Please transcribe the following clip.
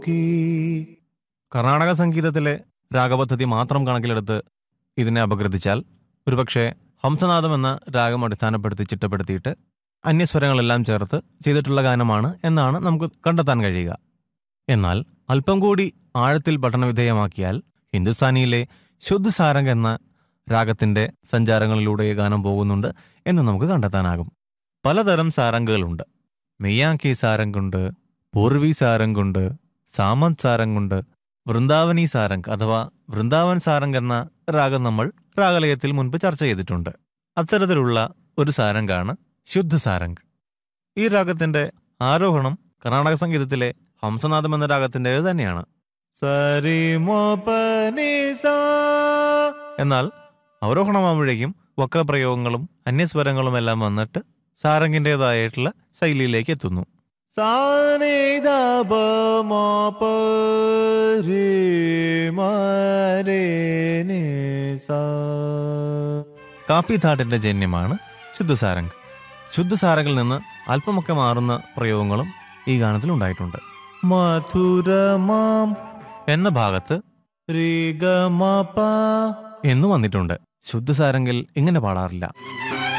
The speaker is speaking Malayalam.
കർണാടക സംഗീതത്തിലെ രാഗപദ്ധതി മാത്രം കണക്കിലെടുത്ത് ഇതിനെ അപഗ്രഥിച്ചാൽ ഒരുപക്ഷെ ഹംസനാദം എന്ന രാഗം അടിസ്ഥാനപ്പെടുത്തി ചിട്ടപ്പെടുത്തിയിട്ട് അന്യസ്വരങ്ങളെല്ലാം ചേർത്ത് ചെയ്തിട്ടുള്ള ഗാനമാണ് എന്നാണ് നമുക്ക് കണ്ടെത്താൻ കഴിയുക എന്നാൽ അല്പം കൂടി ആഴത്തിൽ പഠനവിധേയമാക്കിയാൽ ഹിന്ദുസ്ഥാനിയിലെ ശുദ്ധ സാരംഗ് എന്ന രാഗത്തിന്റെ സഞ്ചാരങ്ങളിലൂടെ ഈ ഗാനം പോകുന്നുണ്ട് എന്ന് നമുക്ക് കണ്ടെത്താനാകും പലതരം സാരംഗുകളുണ്ട് മെയ്യാങ്കി സാരംഗുണ്ട് പൂർവി സാരംഗുണ്ട് സാമന്ത് സാരംഗുണ്ട് വൃന്ദാവനി സാരംഗ് അഥവാ വൃന്ദാവൻ സാരംഗ് എന്ന രാഗം നമ്മൾ രാഗലയത്തിൽ മുൻപ് ചർച്ച ചെയ്തിട്ടുണ്ട് അത്തരത്തിലുള്ള ഒരു സാരംഗാണ് ശുദ്ധ സാരംഗ് ഈ രാഗത്തിന്റെ ആരോഹണം കർണാടക സംഗീതത്തിലെ ഹംസനാഥം എന്ന രാഗത്തിൻ്റെത് തന്നെയാണ് എന്നാൽ അവരോഹണമാകുമ്പോഴേക്കും വക്രപ്രയോഗങ്ങളും അന്യസ്വരങ്ങളും എല്ലാം വന്നിട്ട് സാരംഗിൻ്റെതായിട്ടുള്ള ശൈലിയിലേക്ക് എത്തുന്നു കാഫി ധാട്ടിന്റെ ജന്യമാണ് ശുദ്ധസാരംഗ് ശുദ്ധസാരംഗിൽ നിന്ന് അല്പമൊക്കെ മാറുന്ന പ്രയോഗങ്ങളും ഈ ഗാനത്തിൽ ഉണ്ടായിട്ടുണ്ട് മധുരമാം എന്ന ഭാഗത്ത് എന്ന് വന്നിട്ടുണ്ട് ശുദ്ധസാരംഗിൽ ഇങ്ങനെ പാടാറില്ല